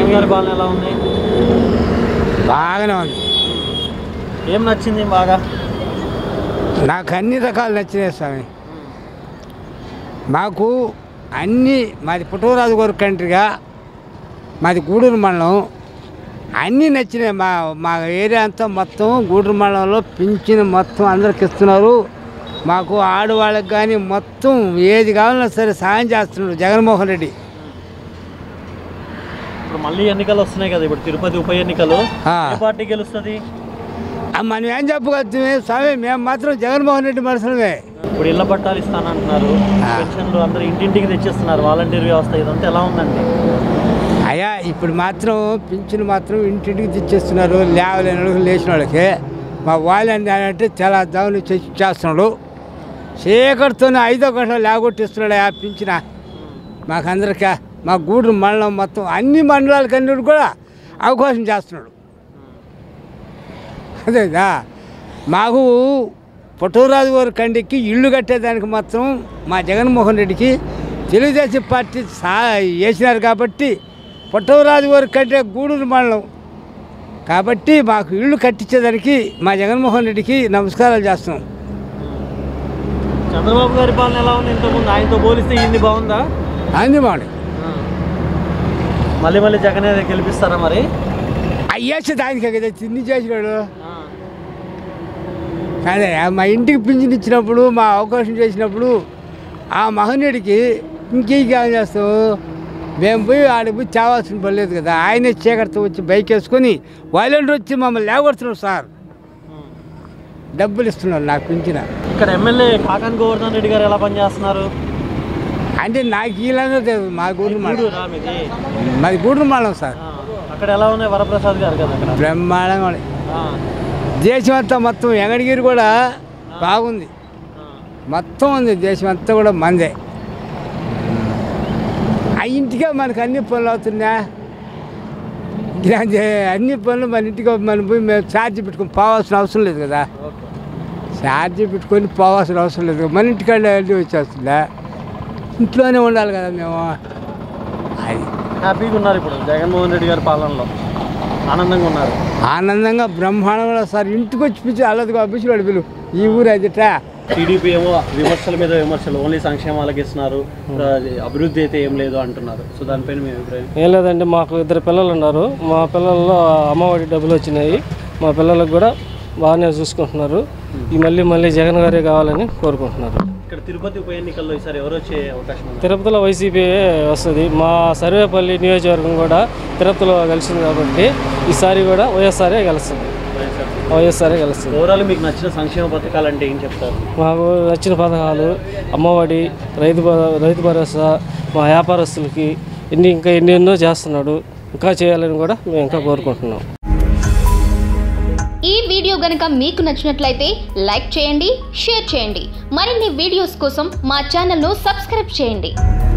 జగన్ గారి పాలన ఎలా ఉంది బాగానే ఉంది ఏం నచ్చింది బాగా నాకు అన్ని రకాలు నచ్చినాయి స్వామి మాకు అన్ని మాది పుట్టవరాజు గారి కంట్రీగా మాది గూడూరు మండలం అన్నీ నచ్చినాయి మా మా ఏరియా అంతా మొత్తం గూడూరు మండలంలో పింఛన్ మొత్తం అందరికి ఇస్తున్నారు మాకు ఆడవాళ్ళకి కానీ మొత్తం ఏది కావాలన్నా సరే సాయం చేస్తున్నాడు జగన్మోహన్ రెడ్డి ఇప్పుడు మళ్ళీ ఎన్నికలు వస్తున్నాయి కదా ఇప్పుడు తిరుపతి ఉప ఎన్నికలు ఆ. ఏ పార్టీ గెలుస్తుంది ఆ, మనం ఏం చెప్పగలుగుతామే స్వామి మేము మాత్రం జగన్మోహన్ రెడ్డి మనుషులమే ఇప్పుడు ఇళ్ల పట్టాలు ఇస్తానంటున్నారు ఆ. పెన్షన్లు అందరూ ఇంటింటికి తెచ్చిస్తున్నారు వాలంటీర్ వ్యవస్థ ఇదంతా ఎలా ఉందండి అయ్యా ఇప్పుడు మాత్రం పింఛను మాత్రం ఇంటింటికి తెచ్చేస్తున్నారు లేవలేని వాళ్ళకి లేచిన వాళ్ళకి మా వాళ్ళని అంటే చాలా దాని చేస్తున్నాడు చీకటితోనే ఐదో గంటలు లేగొట్టిస్తున్నాడు ఆ పింఛన మాకందరికీ మా గూడూరు మండలం మొత్తం అన్ని మండలాలకి అన్నిటి కూడా అవకాశం చేస్తున్నాడు అదేదా మాకు పుట్టూరాజు గారి కండికి ఇల్లు కట్టేదానికి మాత్రం మా జగన్మోహన్ రెడ్డికి తెలుగుదేశం పార్టీ సా వేసినారు కాబట్టి పుట్టూరాజు గారి కంటే గూడూరు మండలం కాబట్టి మాకు ఇల్లు కట్టించేదానికి మా జగన్మోహన్ రెడ్డికి నమస్కారాలు చేస్తున్నాం చంద్రబాబు గారి పాలన ఎలా ఉంది ఇంతకుముందు ఆయనతో పోలిస్తే ఈయనది బాగుందా అంది మాడు మళ్ళీ మళ్ళీ జగన్ గెలిపిస్తారా మరి అయ్యేసి దానికే కదా తిండి చేసినాడు అదే మా ఇంటికి పింఛన్ ఇచ్చినప్పుడు మా అవకాశం చేసినప్పుడు ఆ మహనీయుడికి ఇంకేం చేస్తావు మేము పోయి ఆడికి పోయి చావాల్సిన పని లేదు కదా ఆయనే చీకటితో వచ్చి బైక్ వేసుకొని వాలంటీర్ వచ్చి మమ్మల్ని లేకొడుతున్నారు సార్ డబ్బులు ఇస్తున్నారు నాకు పింఛన ఇక్కడ ఎమ్మెల్యే కాకాని గోవర్ధన్ రెడ్డి గారు ఎలా పనిచేస్తున్నారు అంటే నాకు వీళ్ళందరూ తెలియదు మా గూడూరు మండలం గూడూరా మీది మాది గూడూరు మండలం సార్ ఆ, అక్కడ ఎలా ఉన్నాయి వరప్రసాద్ గారు కదా అక్కడ బ్రహ్మాండంగా ఉంది. ఆ, దేశం అంతా మొత్తం ఎంగడిగిరి కూడా బాగుంది ఆ. మొత్తం ఉంది దేశం అంతా కూడా మందే ఆ ఇంటికే మనకు అన్ని పనులు అవుతున్నా ఇలాంటి అన్ని పనులు మన ఇంటికి మనం పోయి మేము ఛార్జీ పెట్టుకొని పోవాల్సిన అవసరం లేదు కదా ఓకే ఛార్జీ పెట్టుకొని పోవాల్సిన అవసరం లేదు కదా. మన ఇంటికాడ వెళ్ళి వచ్చేస్తుందా ఇంట్లోనే ఉండాలి కదా మేము అది హ్యాపీగా ఉన్నారు ఇప్పుడు జగన్మోహన్ రెడ్డి గారి పాలనలో ఆనందంగా ఉన్నారు ఆనందంగా బ్రహ్మాండంగా సార్ ఇంటికి వచ్చి పిచ్చి అల్లదిగా పిచ్చివాడు పిలు ఈ ఊరు అదిట టీడీపీ ఏమో విమర్శల మీద విమర్శలు ఓన్లీ సంక్షేమాలకు ఇస్తున్నారు అది అభివృద్ధి అయితే ఏం లేదు అంటున్నారు సో దానిపైన మీ అభిప్రాయం ఏం లేదండి మాకు ఇద్దరు పిల్లలు ఉన్నారు మా పిల్లల్లో అమ్మఒడి డబ్బులు వచ్చినాయి మా పిల్లలకు కూడా బాగానే చూసుకుంటున్నారు ఈ మళ్ళీ మళ్ళీ జగన్ గారే కావాలని కోరుకుంటున్నారు ఇక్కడ తిరుపతి ఉప ఎన్నికల్లో ఈసారి ఎవరు వచ్చే అవకాశం ఉంది తిరుపతిలో వైసీపీ వస్తుంది మా సర్వేపల్లి నియోజకవర్గం కూడా తిరుపతిలో కలిసింది కాబట్టి ఈసారి కూడా వైఎస్ఆర్ఏ గెలుస్తుంది వైఎస్ఆర్ఏ గెలుస్తుంది ఓవరాల్ మీకు నచ్చిన సంక్షేమ పథకాలు అంటే ఏం చెప్తారు మాకు నచ్చిన పథకాలు అమ్మఒడి రైతు భ- రైతు భరోసా మా వ్యాపారస్తులకి ఇన్ని ఇంకా ఎన్నెన్నో చేస్తున్నాడు ఇంకా చేయాలని కూడా మేము ఇంకా కోరుకుంటున్నాం ఈ వీడియో గనుక మీకు నచ్చినట్లయితే లైక్ చేయండి షేర్ చేయండి మరిన్ని వీడియోస్ కోసం మా ఛానల్ను సబ్స్క్రైబ్ చేయండి